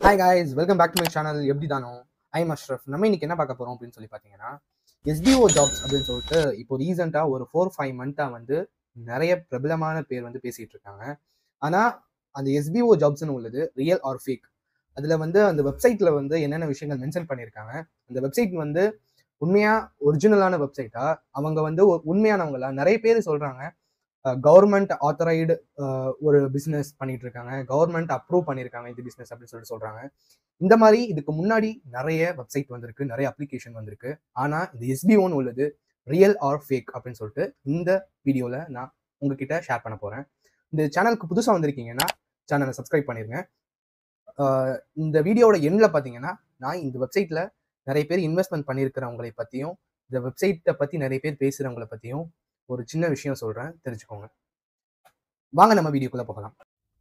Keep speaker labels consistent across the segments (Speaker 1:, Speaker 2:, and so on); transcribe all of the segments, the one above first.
Speaker 1: hi guys welcome back to my channel எப்படி தானோ I'm Ashraf நம்ம இன்னைக்கு என்ன பார்க்க போறோம் அப்படின்னு சொல்லி பார்த்தீங்கன்னா எஸ்பிஓ ஜாப்ஸ் அப்படின்னு சொல்லிட்டு இப்போ ரீசெண்டாக ஒரு ஃபோர் ஃபைவ் மந்த்தாக வந்து நிறைய பிரபலமான பேர் வந்து பேசிட்டு இருக்காங்க ஆனால் அந்த எஸ்பிஓ ஜாப்ஸ்னு உள்ளது ரியல் ஆர் ஃபேக் அதில் வந்து அந்த வெப்சைட்டில் வந்து என்னென்ன விஷயங்கள் மென்ஷன் பண்ணியிருக்காங்க அந்த வெப்சைட் வந்து உண்மையாக ஒரிஜினலான வெப்சைட்டா அவங்க வந்து ஒ- உண்மையானவங்களா நிறைய பேர் சொல்கிறாங்க கவர்மெண்ட் ஆத்தரைடு ஒரு பிஸ்னஸ் பண்ணிட்டு இருக்காங்க கவர்மெண்ட் அப்ரூவ் பண்ணியிருக்காங்க இந்த பிஸ்னஸ் அப்படின்னு சொல்லிட்டு சொல்றாங்க இந்த மாதிரி இதுக்கு முன்னாடி நிறைய வெப்சைட் வந்திருக்கு நிறைய அப்ளிகேஷன் வந்திருக்கு ஆனா இந்த எஸ்பிஓன்னு உள்ளது ரியல் ஆர் ஃபேக் அப்படின்னு சொல்லிட்டு இந்த வீடியோல நான் உங்ககிட்ட ஷேர் பண்ண போறேன் இந்த சேனலுக்கு புதுசா வந்திருக்கீங்கன்னா சேனலை சப்ஸ்கிரைப் பண்ணிருங்க ஆஹ் இந்த வீடியோட எண்ணில் பார்த்தீங்கன்னா நான் இந்த வெப்சைட்ல நிறைய பேர் இன்வெஸ்ட்மெண்ட் பண்ணியிருக்கிறவங்களை பற்றியும் இந்த வெப்சைட்டை பற்றி நிறைய பேர் பேசுகிறவங்களை பற்றியும் ஒரு சின்ன விஷயம் சொல்கிறேன் தெரிஞ்சுக்கோங்க வாங்க நம்ம வீடியோக்குள்ளே போகலாம்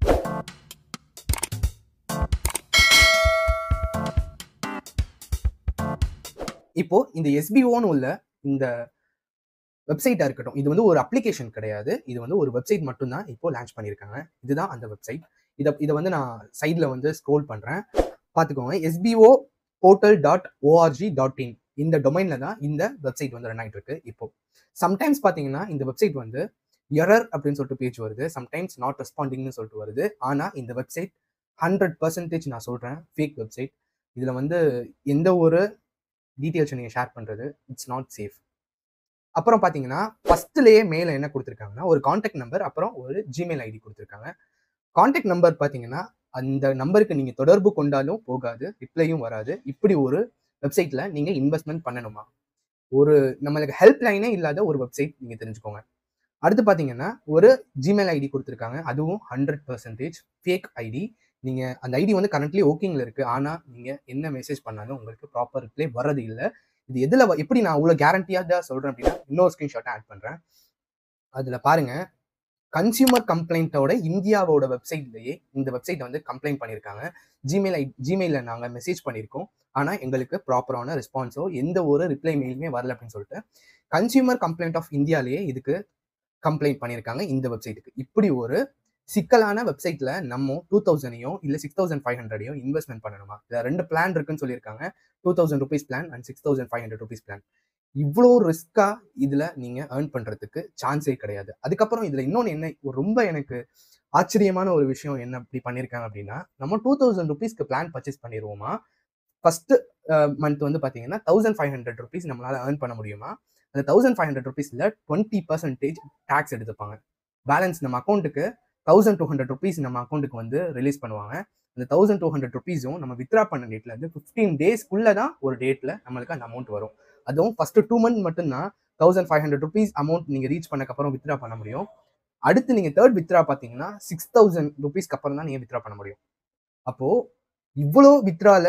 Speaker 1: இப்போ இந்த எஸ்பிஓன்னு உள்ள இந்த வெப்சைட்டா இருக்கட்டும் இது வந்து ஒரு அப்ளிகேஷன் கிடையாது இது வந்து ஒரு வெப்சைட் மட்டும்தான் இப்போ லான்ச் பண்ணியிருக்காங்க இதுதான் அந்த வெப்சைட் இதை இதை வந்து நான் சைடில் வந்து ஸ்க்ரோல் பண்ணுறேன் பார்த்துக்கோங்க S P O portal dot O R G dot in இந்த டொமைனில் தான் இந்த வெப்சைட் வந்து ரன் ஆகிட்டு இருக்கு இப்போ சம்டைம்ஸ் பார்த்தீங்கன்னா இந்த வெப்சைட் வந்து எரர் அப்படின்னு சொல்லிட்டு பேஜ் வருது சம்டைம்ஸ் நாட் ரெஸ்பாண்டிங்னு சொல்லிட்டு வருது ஆனால் இந்த வெப்சைட் ஹண்ட்ரட் பர்சன்டேஜ் நான் சொல்கிறேன் ஃபேக் வெப்சைட் இதில் வந்து எந்த ஒரு டீட்டெயில்ஸை நீங்கள் ஷேர் பண்ணுறது இட்ஸ் நாட் சேஃப் அப்புறம் பார்த்தீங்கன்னா ஃபஸ்ட்டுலேயே மேலே என்ன கொடுத்துருக்காங்கன்னா ஒரு காண்டாக்ட் நம்பர் அப்புறம் ஒரு ஜிமெயில் ஐடி கொடுத்துருக்காங்க காண்டாக்ட் நம்பர் பார்த்தீங்கன்னா அந்த நம்பருக்கு நீங்கள் தொடர்பு கொண்டாலும் போகாது ரிப்ளையும் வராது இப்படி ஒரு வெப்சைட்டில் நீங்கள் இன்வெஸ்ட்மெண்ட் பண்ணணுமா ஒரு நம்மளுக்கு ஹெல்ப் லைனே இல்லாத ஒரு வெப்சைட் நீங்கள் தெரிஞ்சுக்கோங்க அடுத்து பார்த்தீங்கன்னா ஒரு ஜிமெயில் ஐடி கொடுத்துருக்காங்க அதுவும் ஹண்ட்ரட் பர்சன்டேஜ் ஃபேக் ஐடி நீங்கள் அந்த ஐடி வந்து கரண்ட்லி ஓகேங்கில் இருக்குது ஆனால் நீங்கள் என்ன மெசேஜ் பண்ணாலும் உங்களுக்கு ப்ராப்பர் ரிப்ளை வரது இல்லை இது எதில் எப்படி நான் அவ்வளோ கேரண்டியாக தான் சொல்கிறேன் அப்படின்னா இன்னொரு ஸ்க்ரீன்ஷாட்டை ஆட் பண்ணுறேன் அதில் பாருங்க கன்சியூமர் கம்ப்ளைண்ட்டோட இந்தியாவோட வெப்சைட்லேயே இந்த வெப்சைட்டை வந்து கம்ப்ளைண்ட் பண்ணியிருக்காங்க ஜிமெயில் ஐ ஜிமெயிலில் நாங்கள் மெசேஜ் பண்ணியிருக்கோம் ஆனால் எங்களுக்கு ப்ராப்பரான ரெஸ்பான்ஸோ எந்த ஒரு ரிப்ளை மெயிலுமே வரல அப்படின்னு சொல்லிட்டு கன்சியூமர் கம்ப்ளைண்ட் ஆஃப் இந்தியாலேயே இதுக்கு கம்ப்ளைண்ட் பண்ணியிருக்காங்க இந்த வெப்சைட்டுக்கு இப்படி ஒரு சிக்கலான வெப்சைட்ல நம்ம டூ தௌசண்டையும் இல்லை சிக்ஸ் தௌசண்ட் ஃபைவ் ஹண்ட்ரடையும் இன்வெஸ்ட்மெண்ட் பண்ணணுமா இதில் ரெண்டு பிளான் இருக்குன்னு சொல்லியிருக்காங்க two thousand rupees plan and six thousand five hundred rupees plan இவ்வளோ ரிஸ்கா இதில் நீங்கள் ஏர்ன் பண்ணுறதுக்கு சான்ஸே கிடையாது அதுக்கப்புறம் இதில் இன்னொன்று என்ன ஒரு ரொம்ப எனக்கு ஆச்சரியமான ஒரு விஷயம் என்ன இப்படி பண்ணியிருக்காங்க அப்படின்னா நம்ம டூ தௌசண்ட் ருபீஸ்க்கு பிளான் பர்ச்சேஸ் பண்ணிடுவோமா ஃபர்ஸ்ட் மந்த் வந்து பார்த்தீங்கன்னா தௌசண்ட் ஃபைவ் ஹண்ட்ரட் ருபீஸ் நம்மளால ஏர்ன் பண்ண முடியுமா அந்த தௌசண்ட் ஃபைவ் ஹண்ட்ரட் ருபீஸில் டுவெண்ட்டி பர்சன்டேஜ் டேக்ஸ் எடுத்துப்பாங்க பேலன்ஸ் நம்ம அக்கௌண்ட்டுக்கு தௌசண்ட் டூ ஹண்ட்ரட் ருபீஸ் நம்ம அக்கௌண்ட்டுக்கு வந்து ரிலீஸ் பண்ணுவாங்க அந்த தௌசண்ட் டூ ஹண்ட்ரட் ருபீஸும் நம்ம வித்ரா பண்ண டேட்ல இருந்து ஃபிஃப்டீன் டேஸ்க்குள்ள தான் ஒரு டேட்ல நம்மளுக்கு அந்த அமௌண்ட் வரும் அதுவும் ஃபர்ஸ்ட் டூ மந்த் மட்டும்தான் thousand five hundred rupees amount நீங்க ரீச் பண்ணக்கப்புறம் வித்ரா பண்ண முடியும் அடுத்து நீங்க தேர்ட் வித்ரா பார்த்தீங்கன்னா சிக்ஸ் தௌசண்ட் ருபீஸ்க்கு அப்புறம் தான் நீங்க வித்ரா பண்ண முடியும் அப்போ இவ்வளோ வித்ரால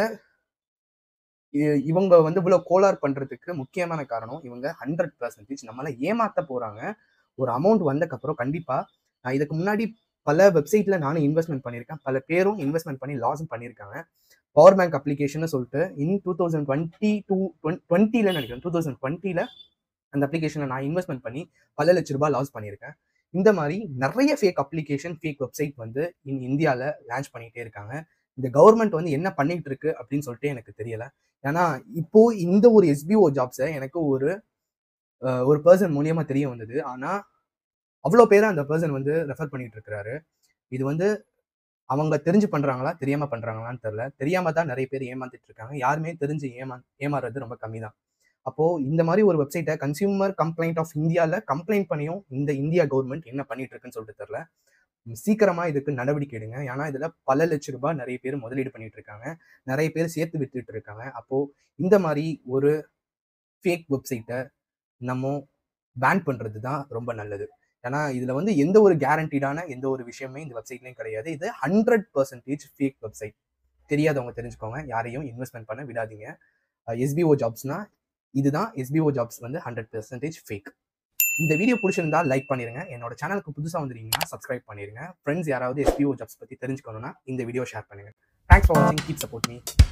Speaker 1: இ- இவங்க வந்து இவ்வளவு கோளார் பண்றதுக்கு முக்கியமான காரணம் இவங்க ஹண்ட்ரட் பர்சன்டேஜ் நம்மள ஏமாத்த போறாங்க ஒரு அமௌண்ட் வந்தக்கப்புறம் கண்டிப்பா நான் இதுக்கு முன்னாடி பல வெப்சைட்ல நானும் இன்வெஸ்ட்மெண்ட் பண்ணியிருக்கேன் பல பேரும் இன்வெஸ்ட்மெண்ட் பண்ணி லாஸும் பண்ணியிருக்காங்க பவர் பேங்க் அப்ளிகேஷன் சொல்லிட்டு in two thousand twenty two டுவெண்ட்டில நினைக்கிறேன் டூ தௌசண்ட் டுவெண்ட்டில அந்த அப்ளிகேஷனை நான் இன்வெஸ்ட்மெண்ட் பண்ணி பல லட்ச ரூபாய் லாஸ் பண்ணியிருக்கேன் இந்த மாதிரி நிறைய ஃபேக் அப்ளிகேஷன் ஃபேக் வெப்சைட் வந்து இன் இந்தியாவில் லான்ச் பண்ணிட்டே இருக்காங்க இந்த கவர்மெண்ட் வந்து என்ன பண்ணிட்டு இருக்கு அப்படின்னு சொல்லிட்டு எனக்கு தெரியல ஏன்னா இப்போ இந்த ஒரு எஸ்பிஓ ஜாப்ஸை எனக்கு ஒரு அஹ், ஒரு பர்சன் மூலியமா தெரிய வந்தது ஆனா அவ்வளோ பேரை அந்த பர்சன் வந்து ரெஃபர் பண்ணிட்டு இருக்கிறாரு இது வந்து அவங்க தெரிஞ்சு பண்றாங்களா தெரியாம பண்றாங்களான்னு தெரியல தெரியாம தான் நிறைய பேர் ஏமாந்துட்டு இருக்காங்க யாருமே தெரிஞ்சு ஏமா ஏமாறுறது ரொம்ப கம்மி தான் அப்போ இந்த மாதிரி ஒரு வெப்சைட்டை கன்சியூமர் கம்ப்ளைண்ட் ஆஃப் இந்தியாவில் கம்ப்ளைண்ட் பண்ணியும் இந்த இந்தியா கவர்மெண்ட் என்ன பண்ணிட்டு இருக்குன்னு சொல்லிட்டு தெரியல உம் சீக்கிரமா இதுக்கு நடவடிக்கை எடுங்க ஏன்னா இதுல பல லட்ச ரூபாய் நிறைய பேர் முதலீடு பண்ணிட்டு இருக்காங்க நிறைய பேர் சேர்த்து வித்துட்டு இருக்காங்க அப்போ இந்த மாதிரி ஒரு ஃபேக் வெப்சைட்டை நம்ம பேன் பண்றது தான் ரொம்ப நல்லது ஏன்னா இதுல வந்து எந்த ஒரு கேரண்டீடான எந்த ஒரு விஷயமே இந்த வெப்சைட்லயும் கிடையாது இது ஹண்ட்ரட் பர்சன்டேஜ் ஃபேக் வெப்சைட் தெரியாதவங்க தெரிஞ்சுக்கோங்க யாரையும் இன்வெஸ்ட்மெண்ட் பண்ண விடாதீங்க எஸ்பிஓ ஜாப்ஸ்னா இதுதான் எஸ்பிஓ ஜாப்ஸ் வந்து ஹண்ட்ரட் பர்சன்டேஜ் ஃபேக் இந்த வீடியோ பிடிச்சிருந்தா லைக் பண்ணிருங்க என்னோட சேனலுக்கு புதுசாக வந்துருக்கீங்கன்னா சப்ஸ்கிரைப் பண்ணிருங்க ஃப்ரெண்ட்ஸ் யாராவது எஸ்பிஓ ஜாப்ஸ் பத்தி தெரிஞ்சுக்கணும்னா இந்த வீடியோ ஷேர் பண்ணுங்க தேங்க்ஸ் ஃபார் வாட்சிங் கீப் சப்போர்ட் மீ